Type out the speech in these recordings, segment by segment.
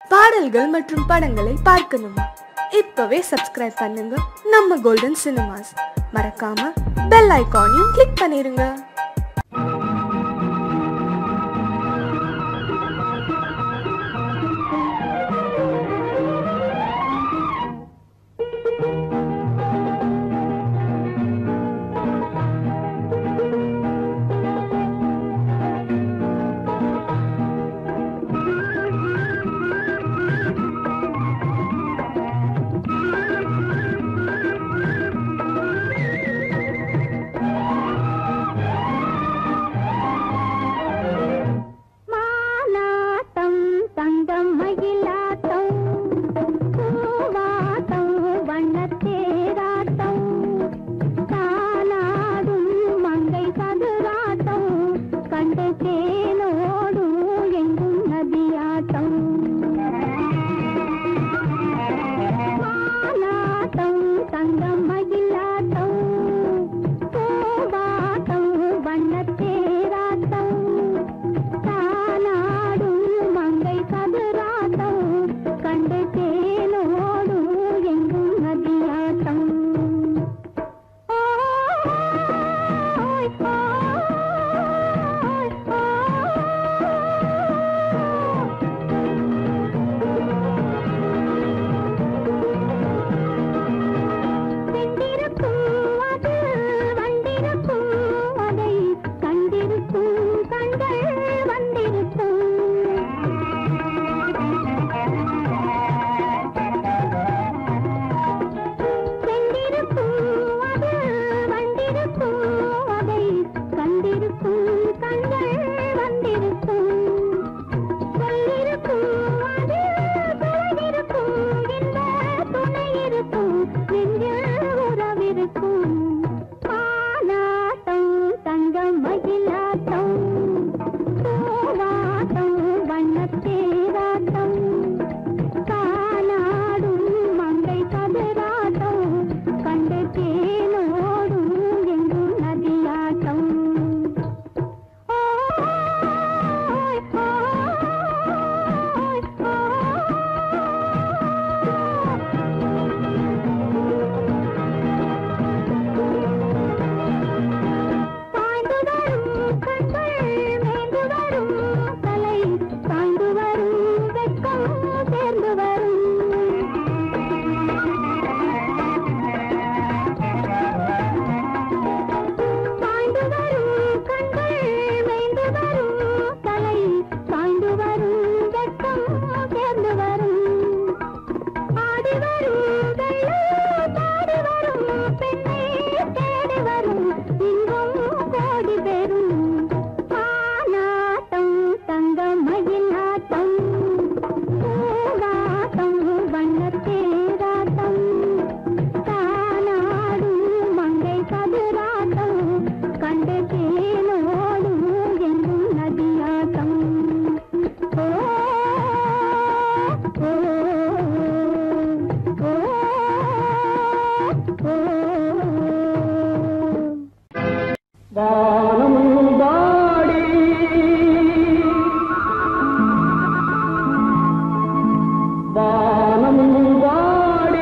பாடல்கள் மற்றும் படங்களை பார்க்கணுமா இப்பவே சப்ஸ்கிரைப் பண்ணுங்க நம்ம கோல்டன் சினிமாஸ் மறக்காம பெல் ஐகானையும் கிளிக் பண்ணிருங்க மாலாட்டம் தங்கம் மயிலாட்டம் பூவாட்டம் வண்ணத்தேராட்டம் தானாடும் மங்கை சதுராட்டம் கண்டு தேனோடும் எங்கும் நதியாட்டம் மாலாட்டம் தங்கம் மயிலாட்டம் பூவாட்டம் வண்ணத்தேராட்டம் தானாடும் மங்கை கதிராட்டம் கண்டு தேனோடும் எங்கும் நதியாட்டம் ஓய், ஓய், ஓய். வெண்டிருக்கும் அது வண்டிருக்கும் அதை கண்டிருக்கும் கண்கள் வந்திருக்கும் வெண்டிருக்கும் அது வண்டிருக்கும் அதை கண்டிருக்கும் கண்கள் வந்திருக்கும் சொல்லிருக்கும் அது பழகிருக்கும் இந்த துணை இருக்கும் நெஞ்சில் உறவிருக்கும் பாலாட்டம் தங்கம் மகிழாட்டம் பூவாட்டம் வண்ணத்தேராட்டம் காலாடும் மங்கை கதிராட்டம் கண்டு தேனோடும் எங்கும் நதியாட்டம் ஓய், ஓய், ஓய். சாய்ந்து வரும் கண்கள் மேய்ந்து வரும் தலை சாய்ந்து வரும் வெட்கம் சேர்ந்து வரும் சாய்ந்து வரும் கண்கள் மேய்ந்து வரும் தலை சாய்ந்து வரும் வெட்கம் சேர்ந்து வரும் ஆடி வரும் வெள்ளம் பாடி வரும் பெண்ணை தேடி வரும் இங்கும் கோடி பெறும் ஆனாட்டம் தங்கம் மயிலாட்டம் பூவாட்டம் வண்ணத்தேராட்டம் தானாடும் மங்கை கதிராட்டம் கண்டு தேனோடும் எங்கும் நதியாட்டம் ஓ ஓ ஓ ஓ வானம் வாடி வானம் வாடி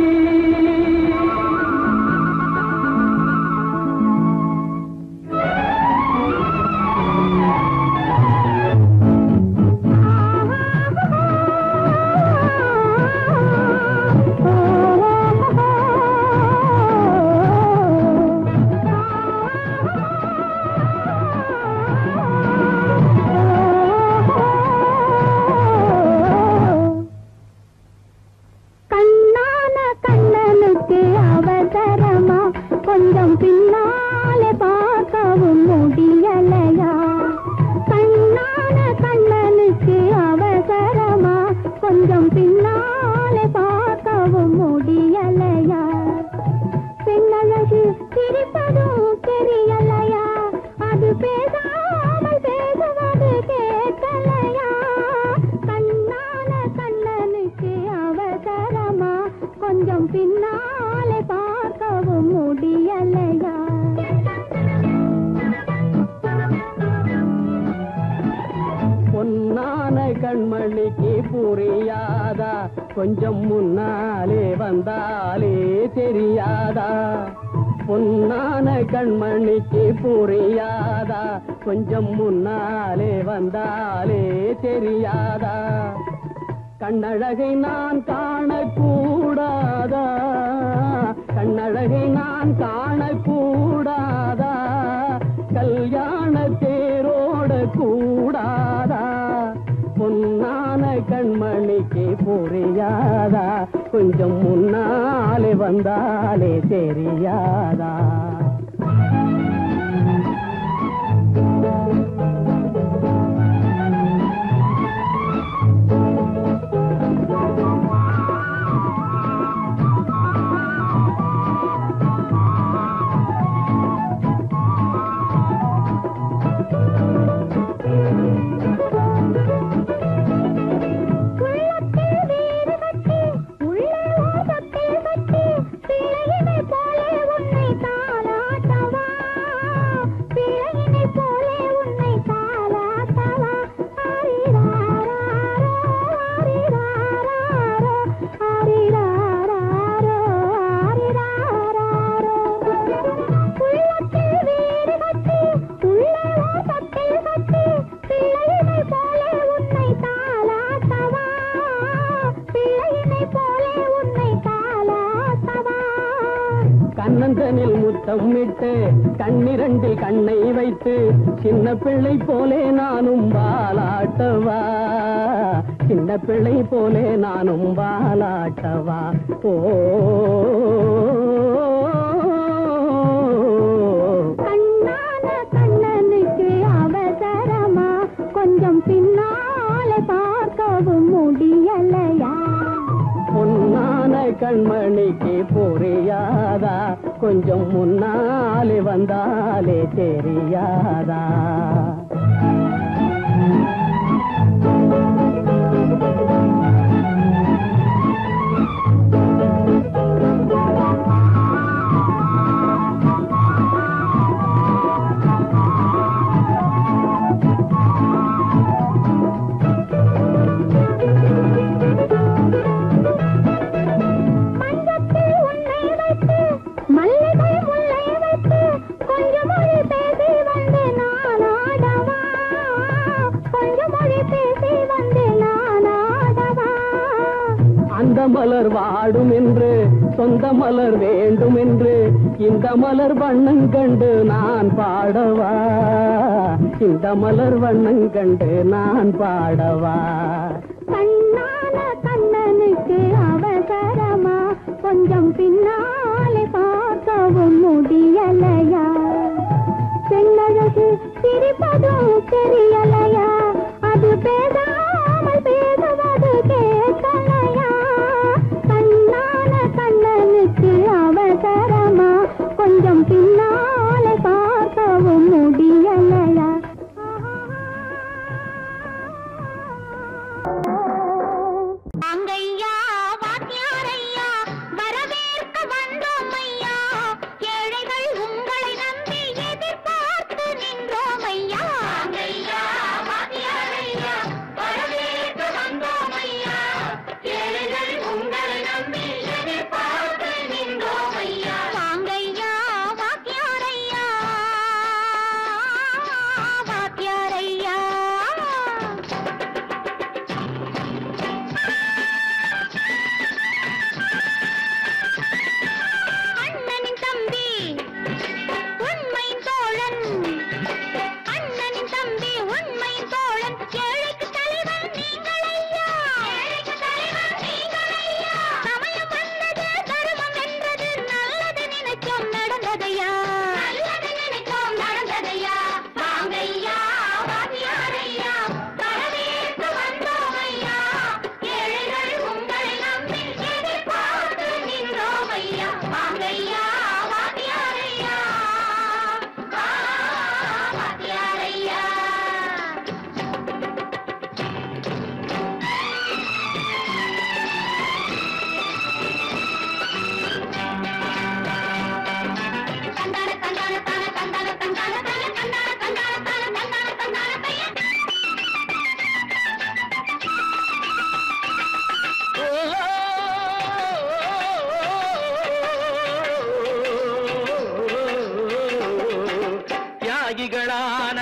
கண்ணான கண்ணனுக்கு அவசரமா கொஞ்சம் பின்னாலே பார்க்கவும் முடியலையா கண்ணான கண்ணனுக்கு அவசரமா கொஞ்சம் பின்னாலே பார்க்கவும் முடியலையா பெண்ணழகு சிரிப்பதும் தெரியலையா அது பேசாமல் பேசுவது கேட்கலையா கண்ணான கண்ணனுக்கு அவசரமா கொஞ்சம் பின்னாலே பார்க்கவும் முடியலையா பொன்னான கண்மணிக்கு புரியாதா கொஞ்சம் முன்னாலே வந்தாலே தெரியாதா பொன்னான கண்மணிக்கு புரியாதா கொஞ்சம் முன்னாலே வந்தாலே தெரியாதா கண்ணழகை நான் காணக்கூடாதா கண்ணழகை நான் காணக்கூடாதா கல்யாண தேரோட கூடாதா பொன்னான கண்மணிக்கு புரியாதா கொஞ்சம் முன்னாலே வந்தாலே தெரியாதா உள்ளத்தில் வீடு கட்டி உள்ளே ஓசத்தில் கட்டி பிழையினை போலே உன்னை தாளாட்டவா பிழையினை போலே உன்னை தாளாட்டவா ஆரிராரோ ஆரிராரோ ஆரிராரோ ஆரிராரோ உள்ளத்தில் வீடு கட்டி உள்ளே ஓசத்தில் கட்டி பிழையினை போலே உன்னை தாளாட்டவா பிழையினை போலே உன்னை தாளாட்டவா கண்ணந்தனில் முத்தம் விட்டு கண்ணிரண்டில் கண்ணை வைத்து சின்ன பிள்ளை போலே நானும் பாலாட்டவா சின்ன பிள்ளை போலே நானும் பாலாட்டவா ஓ கண்ணான கண்ணனுக்கு அவசரமா கொஞ்சம் பின்னாலே பார்க்கவும் முடியலையா பொன்னான கண்மணிக்கு புரியாதா கொஞ்சம் முன்னாலே வந்தாலே தெரியாதா மஞ்சத்தில் உன்னை வைத்து மல்லிகை முல்லை வைத்து கொஞ்சம் மொழி பேசி வந்து நான் ஆடவா கொஞ்சம் மொழி பேசி வந்து நான் ஆடவா அந்த மலர் வாடும் என்று சொந்த மலர் வேண்டும் என்று இந்த மலர் வண்ணம் கண்டு நான் பாடவா இந்த மலர் வண்ணம் கண்டு நான் பாடவா கண்ணான கண்ணனுக்கு அவசரமா கொஞ்சம் பின்னாலே பார்க்கவும் முடியலையா பெண்ணழகு சிரிப்பதும் தெரியலையா அது பேசாமல் பேசுவது கேட்கலையா கண்ணான கண்ணனுக்கு அவசரமா கொஞ்சம் பின்னாலே பார்க்கவும் முடியலையா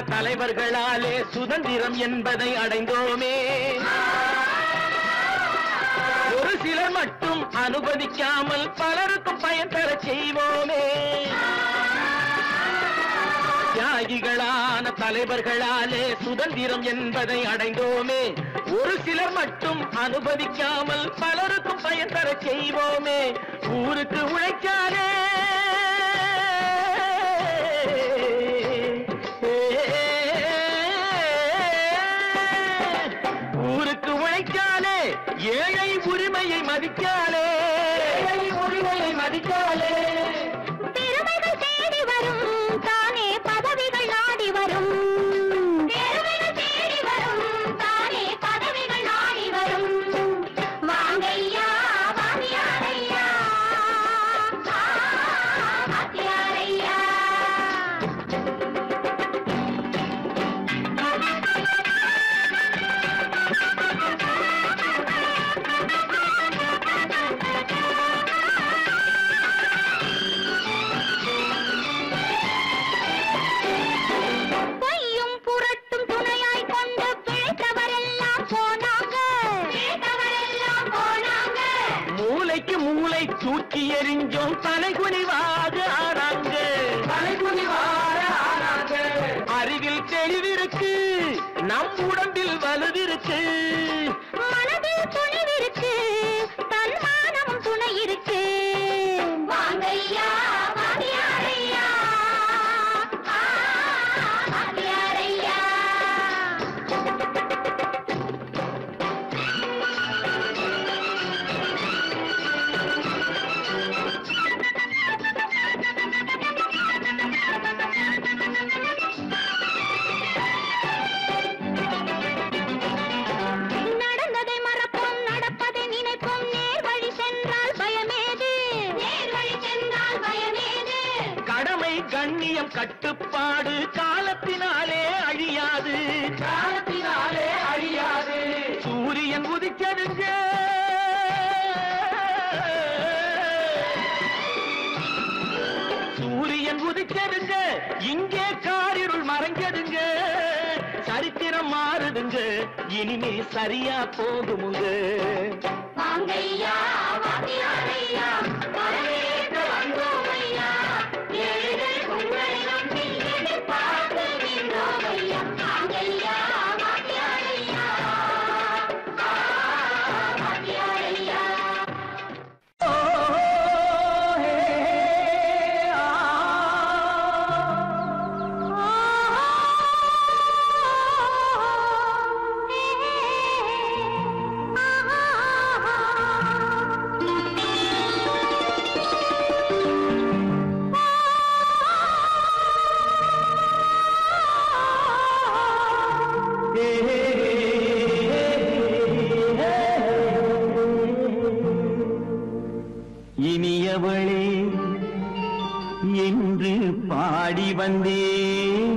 தலைவர்களாலே சுதந்திரம் என்பதை அடைந்தோமே ஒரு சிலர் மட்டும் அனுமதிக்காமல் பலருக்கும் பயன் பெற செய்வோமே தியாகிகளான தலைவர்களாலே சுதந்திரம் என்பதை அடைந்தோமே ஒரு சிலர் மட்டும் அனுபவிக்காமல் பலருக்கும் பயன் தர செய்வோமே ஊருக்கு உழைச்சாலே ஊருக்கு உழைச்சாலே ஏழை உரிமையை மதிக்காலே ஏழை உரிமையை மதிக்காலே பெருமைகள் தேடி வரும் தானே பதவிகள் நாடி வரும் பெருமைகள் தேடி வரும் தானே பதவிகள் நாடி வரும் வாங்கையா வாங்கியாரையா வாத்தியாரையா பொய்யும் புரட்டும் துணையாய் கொண்டு பிழைத்தவரெல்லாம் போனாங்க பிழைத்தவரெல்லாம் போனாங்க மூளைக்கு மூளை தூக்கி எறிஞ்சோம் தலைகுனிவாக ஆறாங்க தலைகுனிவாக ஆறாங்க அறிவில் தெளிவிருக்கு நம் உடம்பில் வலுவிருக்கு மனதில் துணிவிருக்கு தன்மானமும் துணை இருக்கு வாங்கையா வாங்கியாரையா வாங்கியாரையா நடந்ததை மறப்போம் நடப்பதை நினைப்போம் நேர் வழி சென்றால் பயமேது நேர் வழி சென்றால் பயமேது கடமை கண்ணியம் கட்டுப்பாடு காலத்தினாலே அழியாது காலத்தினாலே அழியாது சூரியன் உதிச்சதுங்க சூரியன் உதிச்சதுங்க இங்கே காரிருள் மறைஞ்சதுங்க சரித்திரம் மாறுதுங்க இனிமே சரியா போகுமுங்க வாங்கையா வாத்தியாரையா வரவேற்க வந்தோமையா ஏழைகள் உங்களை நம்பி எதிர்பார்த்து நின்றோமையா வாங்கையா வாத்தியாரையா வாத்தியாரையா இனியவளே என்று பாடி வந்தேன்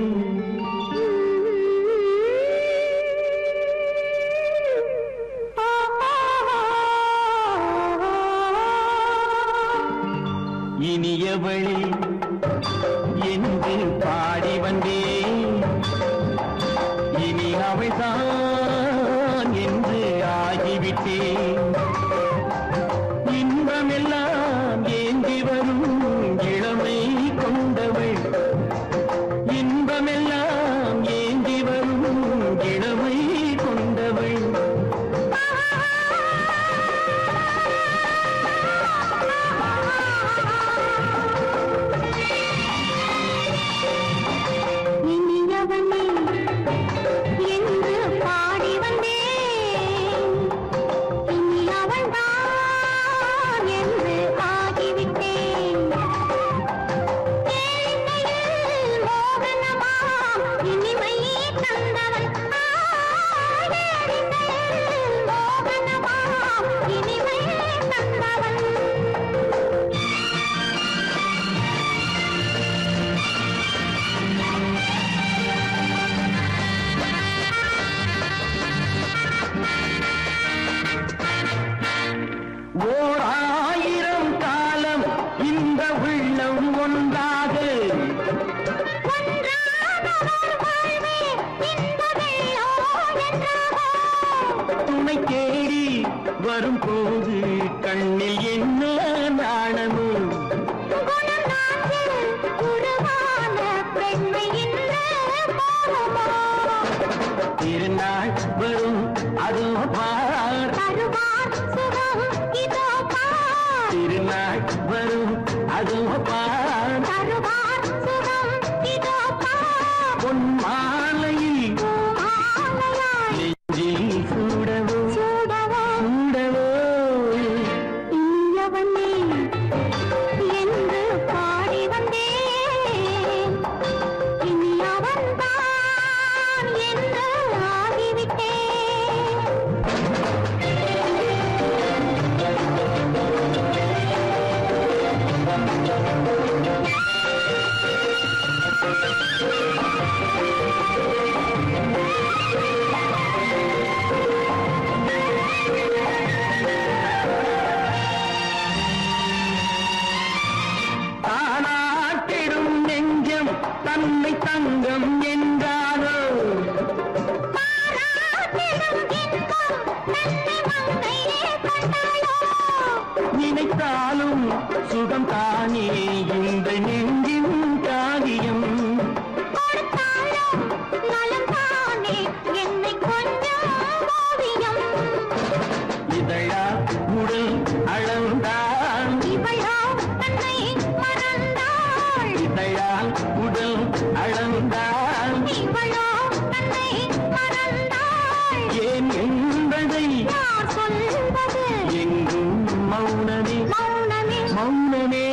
இனியவளே என்று பாடி வந்தேன் இனி அவள்தான் என்று ஆகிவிட்டேன் இன்பமெல்லாம் ஏந்தி வரும் இளமை கொண்டவள் இன்பமெல்லாம் ஏந்தி வரும் இளமை கொண்டவள் இனியவனே என்று பாடி வந்தேன் இனி அவள் வரும்போது கண்ணில் என்ன நாணமும் திருநாள் வரும் அதோ பார் திருநாள் வரும் அதோ பார் பொன் மாலையில் நெஞ்சில் சூடவோ சூடவோ என்று பாடி வந்தேன் இனி அவன்தான் என்று ஆகிவிட்டேன் தானாட்டிடும் நெஞ்சம் தன்னை தங்கம் என்றாரோ நினைத்தாலும் சுகம் தானே இந்த நெஞ்சின் காரியம் இதழா உடல் அளந்தான் இதழால் உடல் அளந்தான் ஏன் என்பதை எங்கும் மௌனமே மௌனமே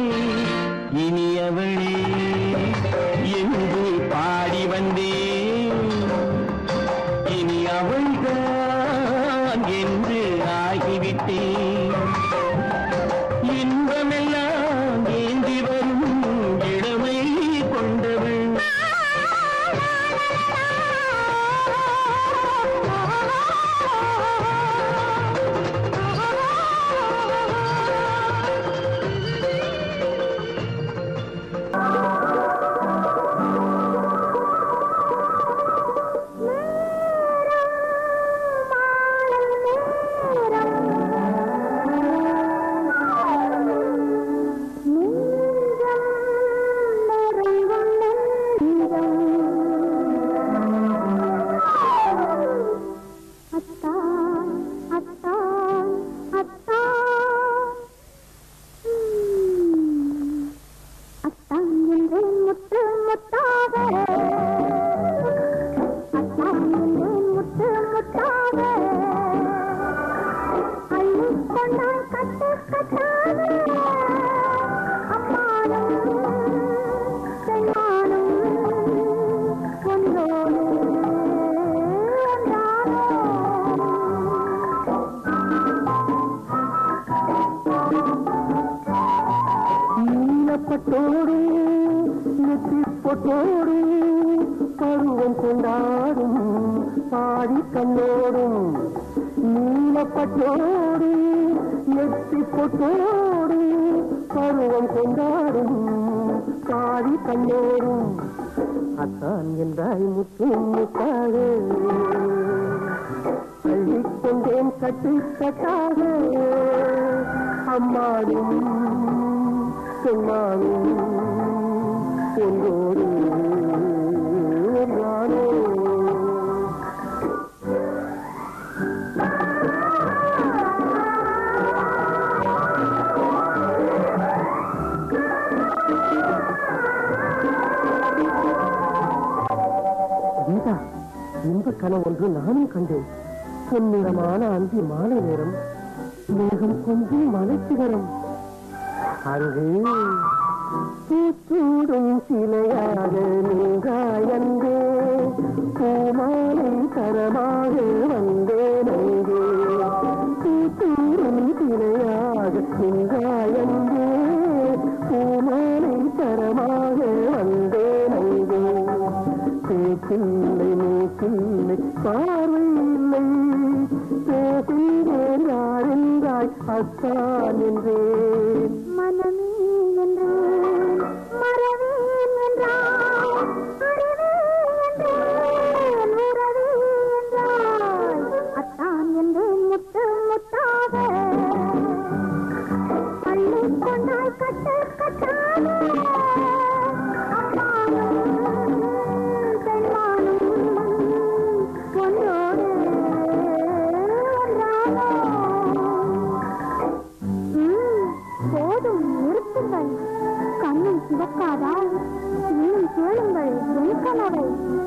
இனியவளே என்று பாடி வந்தேன் இனி அவள்தான் என்று ஆகிவிட்டேன் இன்பமெல்லாம் ஏந்தி வரும் இளமை கொண்டவள் அத்தான் அத்தான் அத்தான் உம். அத்தான் என்று முத்து முத்தாக அத்தான் என்று முத்து முத்தாக அள்ளிக் கொண்டாய் கட்டு கட்டாக அம்மானும் பெண்மானும் ஒன்றோடு ஒன்றானோ நீலப்பட்டோடு நெற்றி பொட்டோடு பருவம் கொண்டாடும் பாடி கண்ணோடும் நீலப்பட்டோடு நெற்றி பொட்டோடு பருவம் கொண்டாடும் பாடி கண்ணோடும் அத்தான் என்றாய் முத்து முத்தாக அள்ளிக்கொண்டேன் கட்டு கட்டாக அம்மாடும் சொன்னாலும் ஒன்றோடு ஒன்றானோ கீதா இன்ப கனவு ஒன்று நானும் கண்டேன் பொன்னிறமான அந்தி மாலை நேரம் மேகம் கொஞ்சம் மலைச்சிகரம் அங்கு பூச்சூடும் சிலையாக நின்றாயந்தே பூமாலை தரமாக வந்தேன் அங்கே பூச்சூடும் சிலையாக நின்றாயந்தே பூமாலை தரமாக வந்தேன் அங்கே பேச்சில்லை மூக்கில்லை பார்வை இல்லை பேசுகிறேன் யார் என்றாய் அத்தான் என்றேன் மனமே என்றேன் மறவேன் என்றாய் அறிவே என்றேன் உறவே என்றாய் அத்தான் என்றேன் முத்து முத்தாக அவள்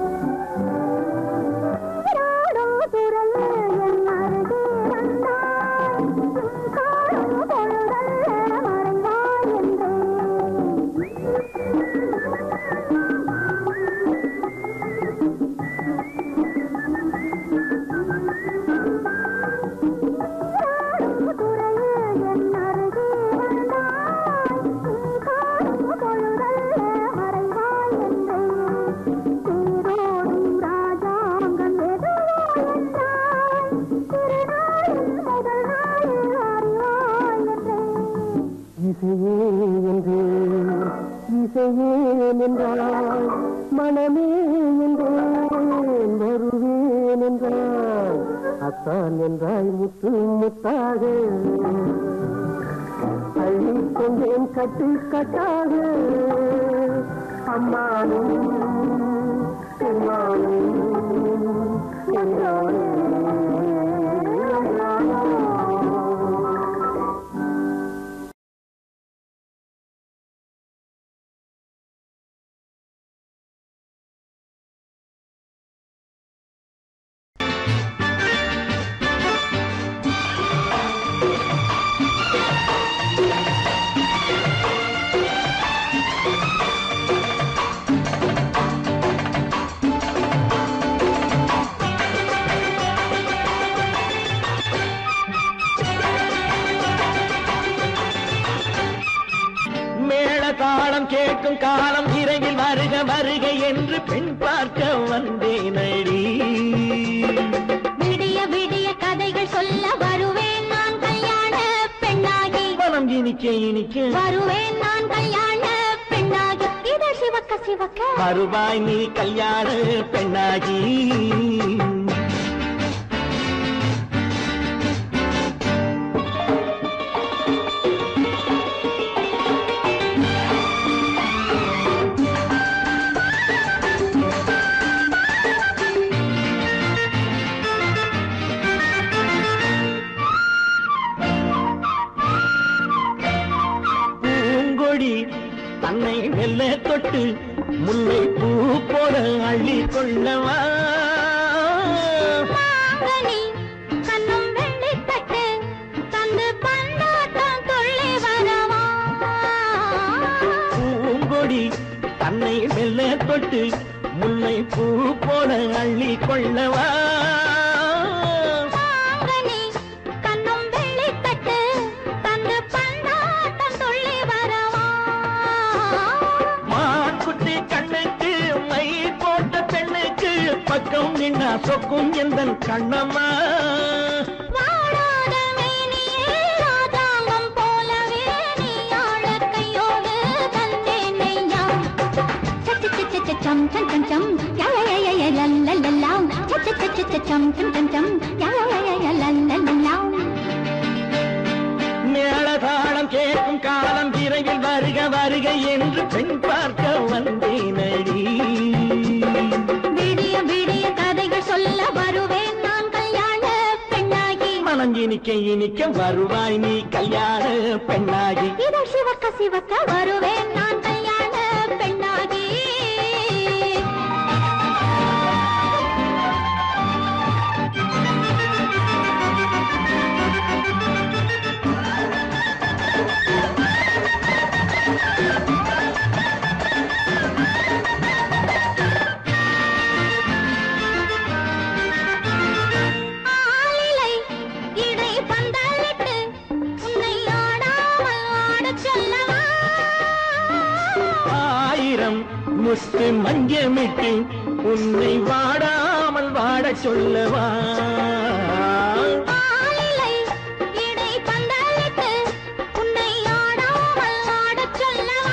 நீராடும் துறையில் என் அருகே வந்தாய் காணும் பொழுதல்ல மறைவாய் என்றேன் துறையில் என் அருகே வந்தாய் காணும் பொழுதல்ல மறைவாய் என்றேன் தேரோடும் ராஜாங்கம் எதுவோ என்றாய் திருநாளின் முதல் நாளில் அறிவாய் என்றேன் இசையே என்று இசையே என்றால் மனமே என்றேன் வருவேன் என்றால் அத்தான் என்றாய் முத்து முத்தாக அள்ளிக் கொண்டேன் கட்டு கட்டாக அம்மானும் பெருமானும் என்றானே மேள தாளம் கேட்கும் காலம் இறையில் வருக வருக என்று பெண் பார்க்க வந்தேனடி விடிய விடிய கதைகள் சொல்ல வருவேன் நான் கல்யாண பெண்ணாகி மனம் இனிக்க இனிக்க வருவேன் நான் கல்யாண பெண்ணாகி இதழ் சிவக்க சிவக்க வருவாய் நீ கல்யாண பெண்ணாகி பூங்கொடி தன்னை வெல்ல தொட்டு முல்லை பூ போல அள்ளி கொள்ளவா மாங்கனி கண்ணும் வெள்ளி தட்டு தந்து பந்தாட்டம் துள்ளி வரவா பூங்கொடி தன்னை வெல்ல தொட்டு முல்லை பூ போல அள்ளி கொள்ளவா மாங்கனி கண்ணும் வெள்ளி தட்டு தந்து பந்தாட்டம் துள்ளி வரவா மான்குட்டி கண்ணுக்கு மை போட்ட பெண்ணுக்கு பக்கம் நின்னா சொக்கும் எந்த கண்ணம்மா வாடாத மேனியே ராதாங்கம் போலவே நீ ஆழக் கையோடு தந்தேன் நெய்யா. சச்ச சச்ச சச்ச சம் சம் சம் சம் யா யா யா யா யா லல்லல்லல்லாம். சச்ச சச்ச சச்ச சம் சம் சம் சம் யா யா யா யா யா லல்லல்லல்லாம். மேளதாளம் கேட்கும் காலம் விரைவில் வருக வருக என்று பெண் பார்க்க வந்தேனடி விடிய விடிய கதைகள் சொல்ல வருவேன் நான் கல்யாண பெண்ணாகி மனம் இனிக்க இனிக்க வருவாய் நீ கல்யாண பெண்ணாகி இதழ் சிவக்க சிவக்க வருவேன் நான் கல்யாண பெண்ணாகி ஆளிலை இடை பந்தலிட்டு உன்னை ஆடாமல் ஆடச் சொல்லவா ஆயிரம் முத்து மஞ்சமிட்டு உன்னை வாடாமல் வாடச் சொல்லவா ஆளிலை இடை பந்தலிட்டு உன்னை ஆடாமல் ஆடச் சொல்லவா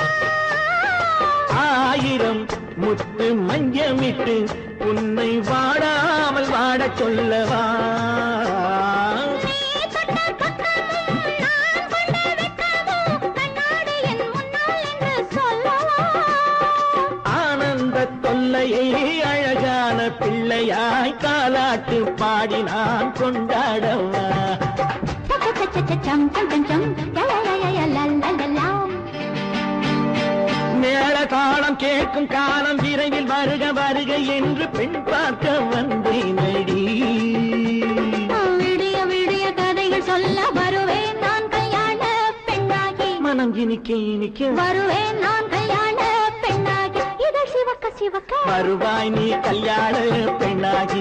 ஆயிரம் முத்து மஞ்சமிட்டு உன்னை வாடாமல் வாடச் சொல்லவா நீ தொட்ட பக்கமும் நான் கொண்ட வெட்கமும் கண்ணாடி என் முன்னால் என்று சொல்லவா ஆனந்த தொல்லையை அழகான பிள்ளையாய் காலாட்டு பாடி நான் கொண்டாடவா சம் சம் சம் சம் யா யா யா யா யா லா லா லா லா மேள தாளம் காலம் கேட்கும் காலம் விரைவில் வருக வருக என்று பெண் பார்க்க வந்தேனடி விடிய விடிய கதைகள் சொல்ல வருவேன் நான் கல்யாண பெண்ணாகி மனம் இனிக்க இனிக்க வருவேன் நான் கல்யாண பெண்ணாகி இதழ் சிவக்க சிவக்க வருவாய் நீ கல்யாண பெண்ணாகி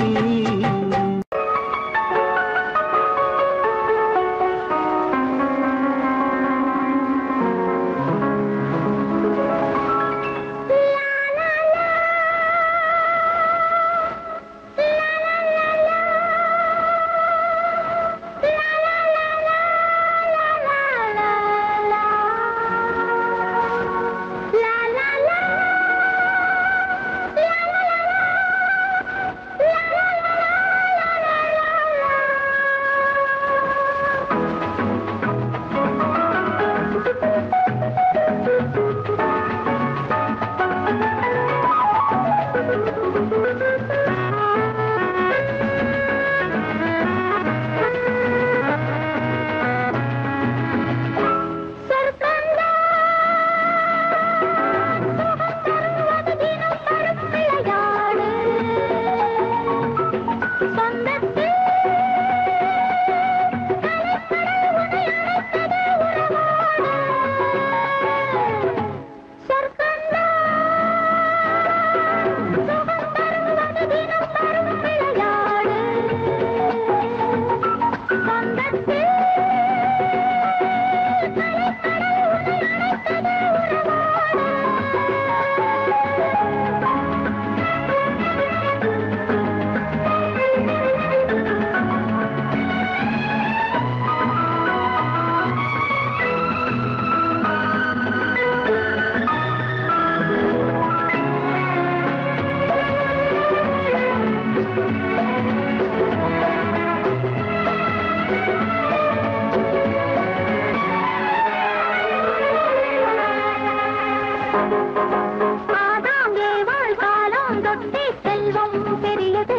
ஆதாங்கே வாழ்காலம் தொட்டி செல்வம் பெரியது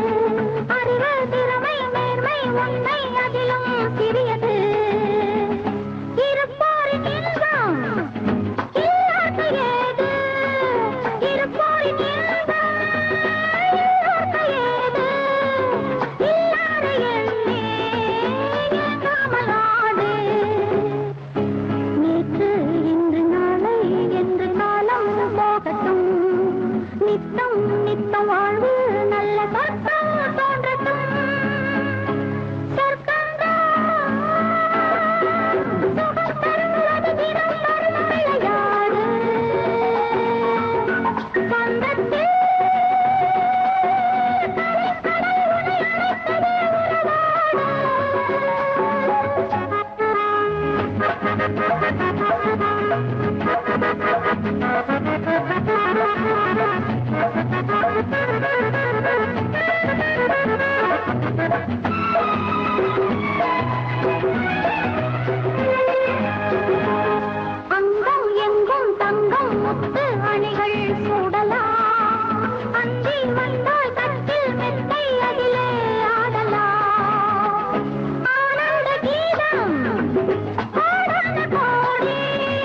அறிவு திறமை மேன்மை உண்மை அதிலும் சிறியது இருப்போரின் இன்பம் இல்லாத ஏது இருப்போரின் இன்பம் இல்லாத ஏது இல்லாத எண்ணே இயங்காமல் ஆடு நேற்று இன்று நாளை என்று காலம் போகட்டும் நித்தம் நித்தம் வாழ்வு நல்ல சொர்க்கம் தோன்றட்டும் சொர்க்கம்தான் சுகம் தருவது தினம் வரும் விளையாடு சொந்தத்தில் அங்கம் எங்கும் தங்கம் முத்து அணிகள் சூடலாம் அஞ்சி வந்தால் கட்டில் மெத்தை அதிலே ஆடலாம் ஆனந்த கீதம் கோடான கோடி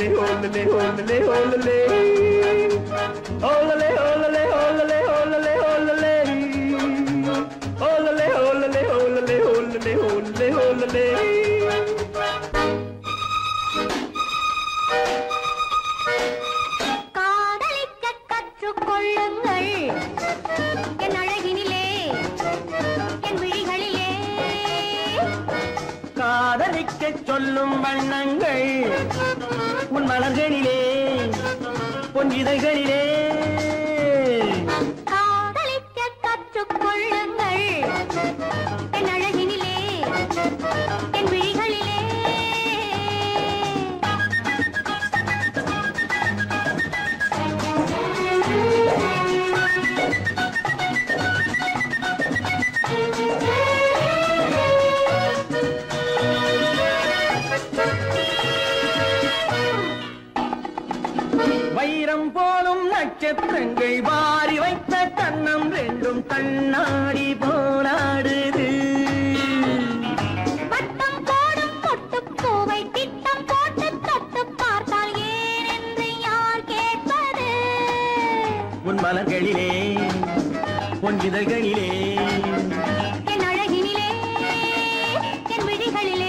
ஹோலலே ஹோலலே ஹோலலே ஹோலலே ஹோலலே ஹோலலே ஹோலலே ஹோலலே ஹோலலே ஹோலலே ஹோலலே ஹோலலே ஹோலலே ஹோலலே ஹோலலே காதலிக்க கற்றுக்கொள்ளுங்கள் என் அழகினிலே என் விழிகளிலே காதலிக்கச் சொல்லும் வண்ணங்கள் உன் மலர்களிலே உன் இதழ்களிலே காதலிக்க கற்றுக்கொள்ளுங்கள் என் அழகினிலே என் விழிகளிலே வைரம் போலும் நட்சத்திரங்கள் வாரி வைத்த கண்ணம் ரெண்டும் கண்ணாடி போராடுது வட்டம் போடும் பொட்டுப் பூவை திட்டம் போட்டு தொட்டுப் பார்த்தால் ஏன் என்று யார் கேட்பது உன் மலர்களிலே உன் இதழ்களிலே என் அழகினிலே என் விழிகளிலே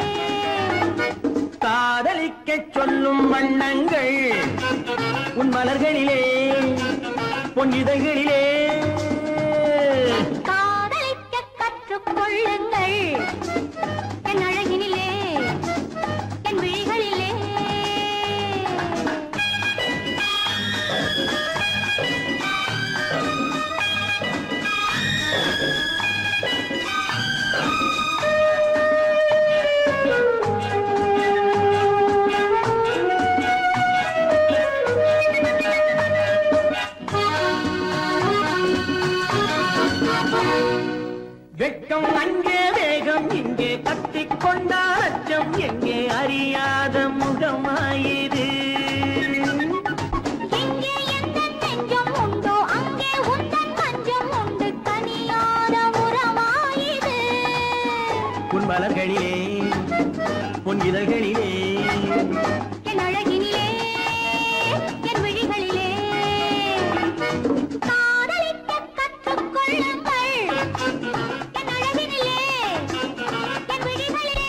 காதலிக்கச் சொல்லும் வண்ணங்கள் உன் மலர்களிலே உன் இதழ்களிலே காதலிக்க கற்றுக்கொள்ளுங்கள் என் அழகினிலே என் விழிகளிலே வெட்கம் அங்கே வேகம் இங்கே கத்திக் கொண்டால் அச்சம் எங்கே அறியாத முகமாயிரு எங்கே எந்த நெஞ்சம் உண்டோ அங்கே உந்தன் மஞ்சம் உண்டு கனியாத உறவாயிது உன் மலர்களிலே உன் இதழ்களிலே என் அழகினிலே என் விழிகளிலே காதலிக்க கற்றுக்கொள்ளுங்கள் என் அழகினிலே என் விழிகளிலே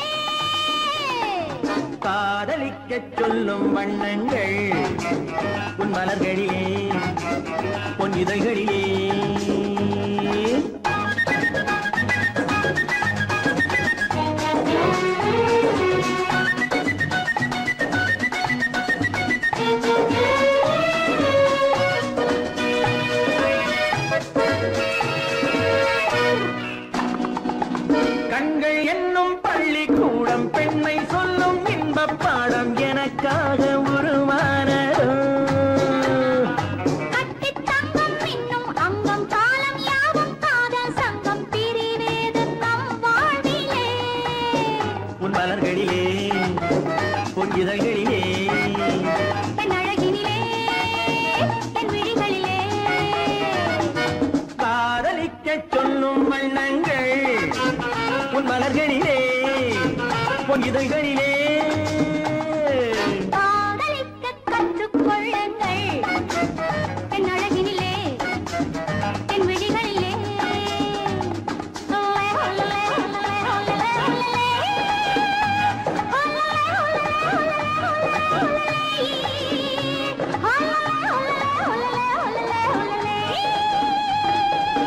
காதலிக்கச் சொல்லும் வண்ணங்கள் உன் மலர்களிலே உன் இதழ்களிலே கண்கள் என்னும் பள்ளிக்கூடம் பெண்மை சொல்லும் இன்பப் பாடம் எனக்காக உருவானதோ கட்டித் தங்கம் இன்னும் அங்கம் காலம் யாவும் காதல் சங்கம் பிரிவேது நம் வாழ்விலே உன் மலர்களிலே உன் இதழ்களிலே என் அழகினிலே என் விழிகளிலே காதலிக்கச் சொல்லும் வண்ணங்கள் உன் மலர்களிலே உன் இதழ்களிலே காதலிக்க கற்றுக்கொள்ளுங்கள் என் அழகினிலே என் விழிகளிலே ஒல்லே, ஒல்லே, ஒல்லே, ஒல்லே, ஒல்லே. ஒல்லே, ஒல்லே, ஒல்லே, ஒல்லே, ஒல்லே. ஒல்லே, ஒல்லே, ஒல்லே, ஒல்லே, ஒல்லே.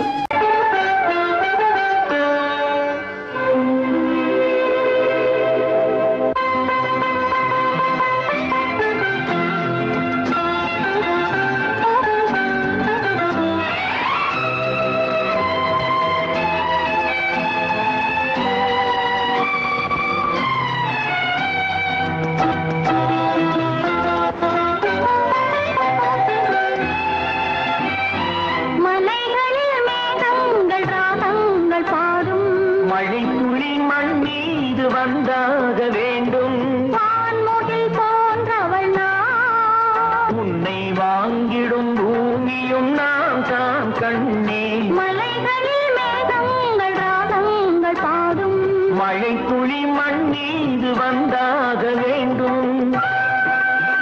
மலைகளில் மேகங்கள் ராகங்கள் பாடும் மழை துளி மண் மீது வந்தாக வேண்டும் வான்முகில் போன்றவள் நான் உன்னை வாங்கிடும் பூமியும் நான் தான் கண்ணே மலைகளில் மேகங்கள் ராகங்கள் பாடும் மழை துளி மண் மீது வந்தாக வேண்டும்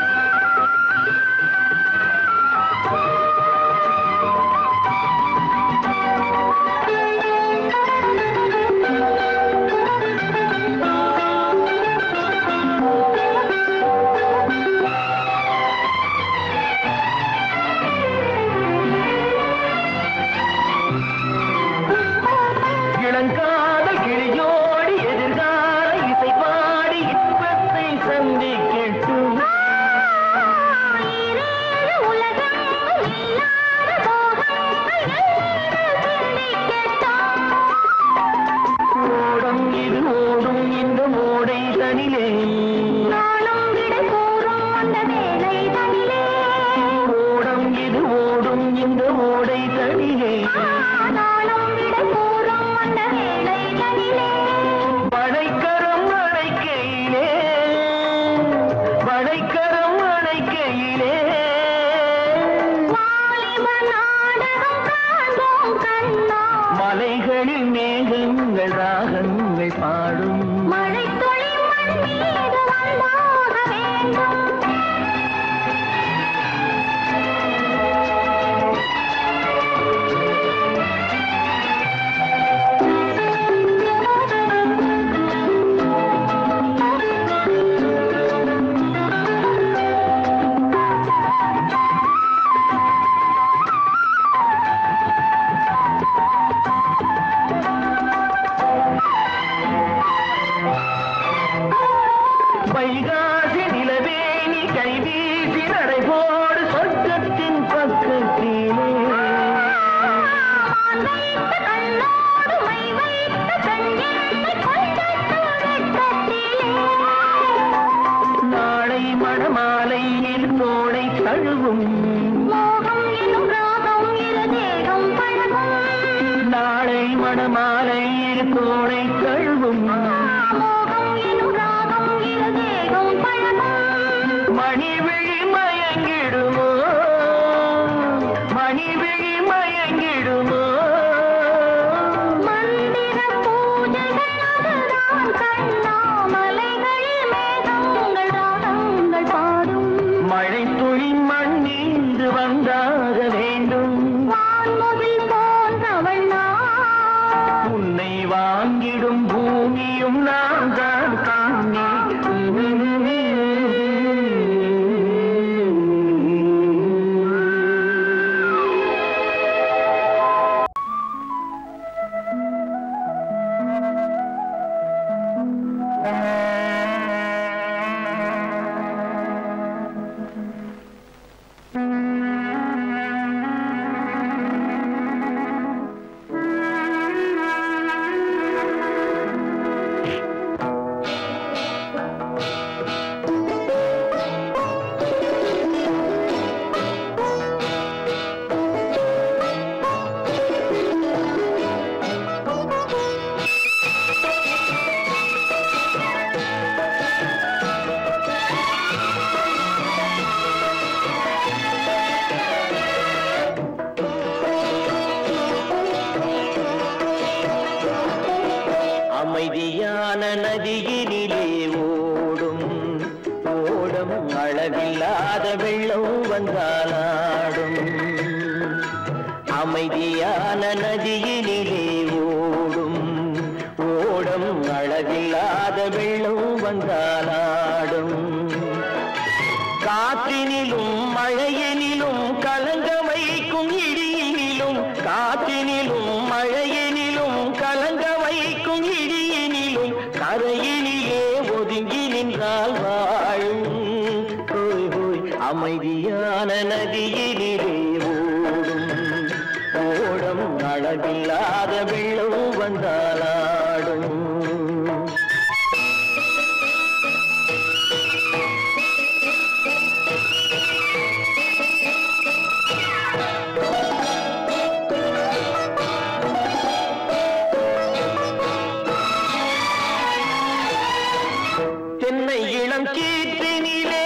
இந்த ஓடை தனியே நாளும் விடை கூறும் அந்த வேளை தனிலே வளைக்கரம் அணைக்கையிலே வளைக்கரம் அணைக்கையிலே வாலிப நாடகம் காண்போம் கண்ணா மலைகளில் மேகங்கள் ராகங்கள் பாடும் மழை துளி மண் மீது வந்தாக வேண்டும் வைகாசி நிலவேணி கைவீசி நடைபோடு சொர்க்கத்தின் பக்கத்திலே மான் வைத்த கண்ணோடு மை வைத்த கண்ணென்னை கொண்ட தூரத்திலே நாளை மணமாலையில் தோளை தழுவும் மோகம் எனும் ராகம் இரு தேகம் பழகும் நாளை மணமாலையில் தோளை தழுவும் மோகம் எனும் ராகம் இரு தேகம் பழகும் மணிவிழி மயங்கிடுமோ மணிவிழி மயங்கிடுமோ மந்திர பூஜைகள் அதுதான் கண்ணா மலைகளில் மேகங்கள் ராகங்கள் பாடும் மழை துளி மண்ணீந்து வந்தாக வேண்டும் வான்முகில் போன்றவள் நான் உன்னை வாங்கிடும் பூமியும் நான் தான் காணி அமைதியான நதியினிலே ஓடும் ஓடம் அளவில்லாத வெள்ளம் வந்தாலாடும் அமைதியான நதியினிலே ஓடும் ஓடம் அளவில்லாத வெள்ளம் வந்தாலாடும் காற்றினிலும் மழையினிலும் கலங்க வைக்கும் இடியினிலும் காற்றினிலும் மழையினிலும் கலங்க வைக்கும் இடியினிலும் கரையினிலே ஒதுங்கி நின்றால் வாழும் ஹோய் ஹோய் அமைதியான நதியினிலே ஓடும் ஓடம் அளவில்லாத வெள்ளம் வந்தாலாடும் தென்னை இளம் கீர்த்தினிலே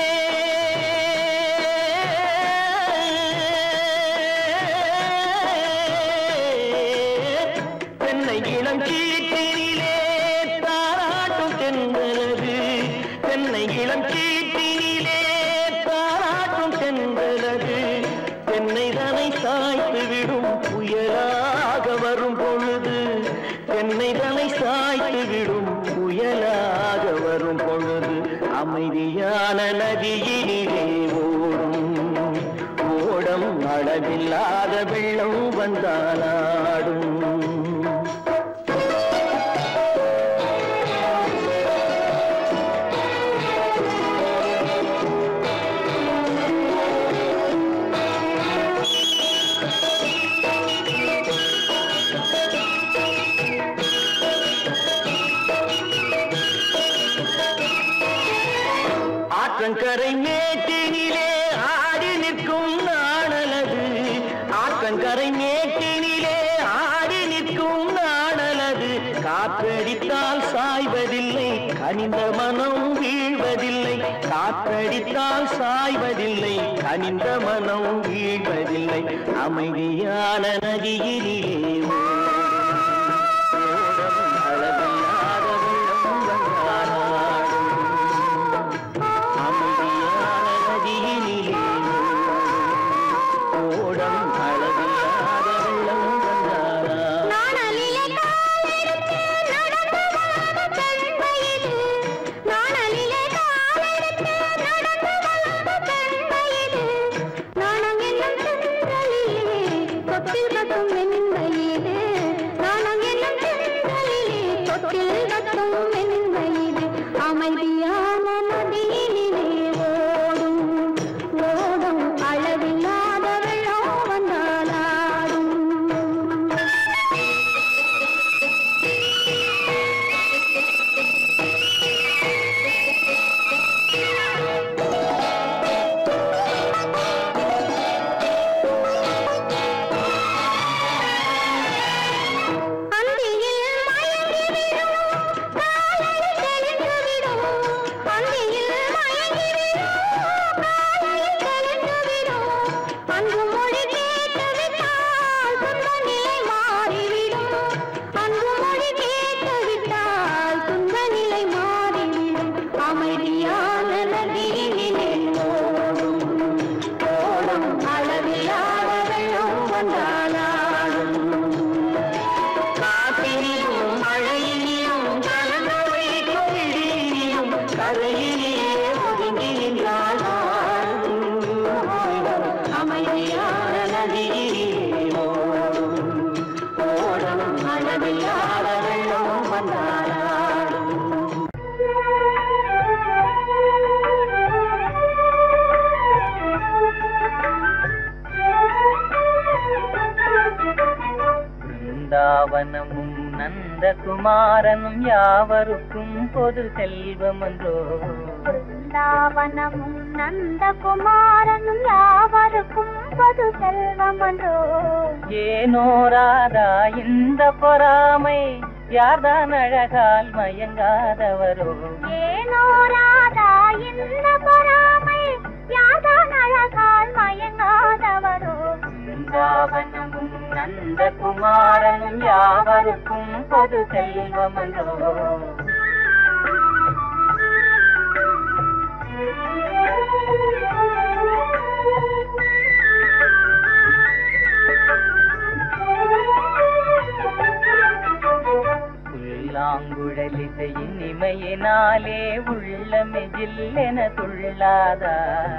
தென்னை இளம் கீர்த்தினிலே தாராட்டும் தென்றலது தென்னை இளம் கீர்த்தினிலே தாராட்டும் தென்றலது தென்னை தனை சாய்த்து விடும் புயலாக வரும் பொழுது தென்னை தனை சாய்த்து விடும் புயலாக வரும் பொழுது அமைதியான நதியினிலே ஓடும் ஓடம் அளவில்லாத வெள்ளம் வந்தாலாடும் ஆற்றங்கரை மேட்டினிலே ஆடி நிற்கும் நாணலது ஆற்றங்கரை மேட்டினிலே ஆடி நிற்கும் நாடலது காற்றடித்தால் சாய்வதில்லை கனிந்த மனம் வீழ்வதில்லை காற்றடித்தால் சாய்வதில்லை கனிந்த மனம் வீழ்வதில்லை அமைதியான நதியிலே ஓடும் அளவில்லாத வெள்ளம் வந்தாடும். அமைதியான நதியினிலே ஓடம் அளவில்லாத வெள்ளம் வந்தாரா நாணலிலே காலெடுத்து நடந்து வளர்ந்த பெண் வயது. நாணலிலே காலெடுத்து நடந்து வளர்ந்த பெண் வயது. நாணம் என்னும் தென்றலிலே தொட்டில் கட்டும் என் வயது. நாணம் என்னும் தென்றலிலே தொட்டில் கட்டும் என் வயது. அமைதியான நதியினிலே ஓடும் ஓடும் அளவில்லாத வெள்ளம் வந்தாலாடும் அந்தியில் மயங்கிவிடும் காலையில் தெளிந்துவிடும் அந்தியில் மயங்கிவிடும் காலையில் தெளிந்துவிடும் அன்பு மொழி கேட்டுவிட்டால் துன்ப நிலை மாறிவிடும் அன்பு மொழி கேட்டுவிட்டால் துன்ப நிலை மாறிவிடும் அமைதியான நதியினிலே ஓடும் ஓடும் அளவில்லாத வெள்ளம் வந்தாலாடும் காற்றினிலும் மழையினிலும் கலந்த வைக்கும் இடியினிலும் கரையிலே ஒதுங்கி நின்றால் அமைதியான நதியிலே ஓடும் ஓடும் அளவில்லாத வெள்ளம் வந்தாராடும் பிருந்தாவனமும் நந்தகுமாரனும் யாவருக்கும் பொது செல்வமன்றோ பிருந்தாவனமும் நந்தகுமாரனும் யாவருக்கும் பொது செல்வமன்றோ ஏனோராதா இந்த பொறாமை யார்தான் அழகால் மயங்காதவரோ ஏனோ ராதா இந்த பொறாமை யாதான் அழகால் மயங்காதவரோ பிருந்தாவனமும் நந்தகுமாரனும் யாவருக்கும் பொது செல்வமன்றோ புல்லாங்குழலிசை இனிமையினாலே உள்ளமே ஜில்லென துள்ளாதா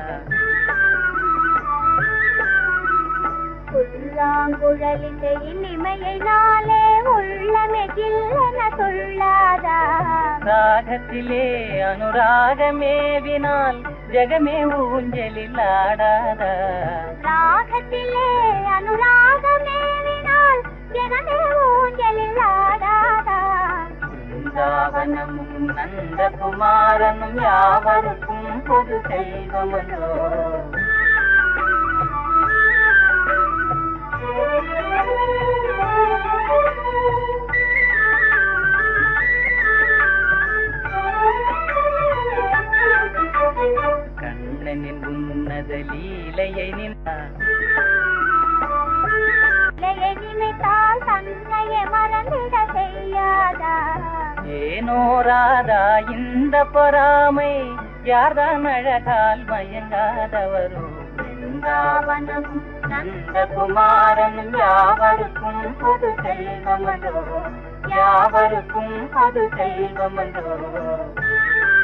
புல்லாங்குழலிசை இனிமையினாலே உள்ளமே ஜில்லென துள்ளாதா ராகத்திலே அனுராகமேவினால் ஜெகமே ஊஞ்சலில் ஆடாதா ராகத்திலே அனுராகமேவினால் ஜெகமே ஊஞ்சலில் ஆடாதா பிருந்தாவனமும் நந்தகுமாரனும் யாவருக்கும் பொது செல்வமன்றோ கண்ணனின் உன்னத லீலையை நின்றார் இலையை நினைத்தால் தன்னையே மறந்திட செய்யாதா ஏனோராதா இந்த பொறாமை யார்தான் அழகால் மயங்காதவரோ பிருந்தாவனம் நந்தகுமாரனும் யாவருக்கும் பொது செல்வமன்றோ யாவருக்கும் பொது செல்வமன்றோ